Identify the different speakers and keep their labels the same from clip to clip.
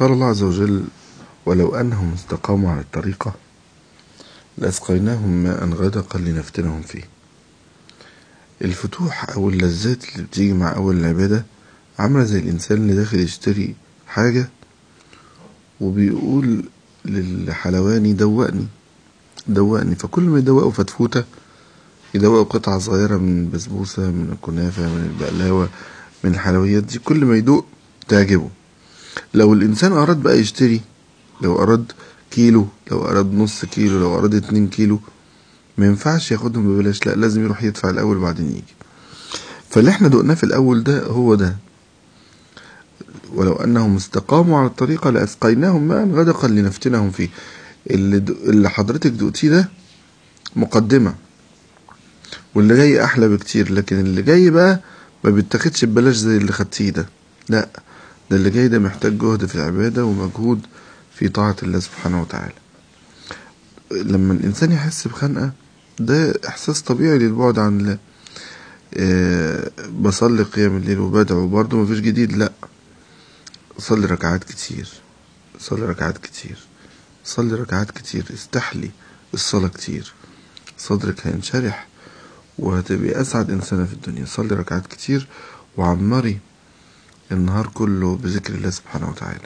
Speaker 1: قال الله عز وجل ولو أنهم استقاموا على الطريقة لأسقيناهم ماء غدقا لنفتنهم فيه الفتوح أو اللذات اللي بتيجي مع أول العبادة عاملة زي الإنسان اللي داخل يشتري حاجة وبيقول للحلواني دوقني دوقني فكل ما يدوقه فتفوتة يدوقه قطعة صغيرة من البسبوسة من الكنافة من البقلاوة من الحلويات دي كل ما يدوق تعجبه لو الإنسان أراد بقى يشتري لو أراد كيلو لو أراد نص كيلو لو أراد اتنين كيلو ما ينفعش ياخدهم ببلاش لا لازم يروح يدفع الأول وبعدين يجي فاللي احنا دقناه في الأول ده هو ده ولو أنهم استقاموا على الطريقة لأسقيناهم ماء غدقا لنفتنهم فيه اللي, د... اللي حضرتك دقتيه ده مقدمة واللي جاي أحلى بكتير لكن اللي جاي بقى ما بيتاخدش ببلاش زي اللي خدتيه ده لا ده اللي جاي ده محتاج جهد في العبادة ومجهود في طاعة الله سبحانه وتعالى لما الإنسان يحس بخنقة ده إحساس طبيعي للبعد عن الله أه بصلي قيام الليل وبدعو برضه مفيش جديد لأ صلي ركعات كتير صلي ركعات كتير صلي ركعات كتير استحلي الصلاة كتير صدرك هينشرح وهتبقي أسعد إنسانة في الدنيا صلي ركعات كتير وعمري النهار كله بذكر الله سبحانه وتعالى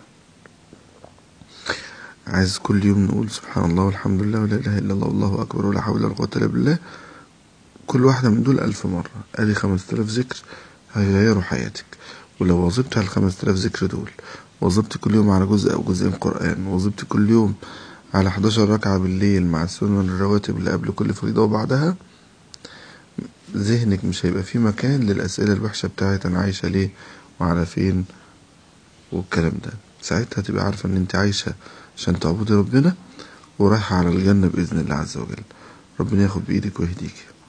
Speaker 1: عايز كل يوم نقول سبحان الله والحمد لله ولا إله إلا الله والله أكبر ولا حول ولا قوة إلا بالله كل واحدة من دول ألف مرة أدي خمس تلاف ذكر هيغيروا حياتك ولو واظبت على الخمس تلاف ذكر دول واظبت كل يوم على جزء أو جزئين قرآن واظبت كل يوم على 11 ركعة بالليل مع السنن الرواتب اللي قبل كل فريضة وبعدها ذهنك مش هيبقى فيه مكان للأسئلة الوحشة بتاعت أنا عايشة ليه وعلى فين والكلام ده ساعتها تبقى عارفة ان انت عايشة عشان تعبدي ربنا ورايحة على الجنة بإذن الله عز وجل ربنا ياخد بإيدك ويهديك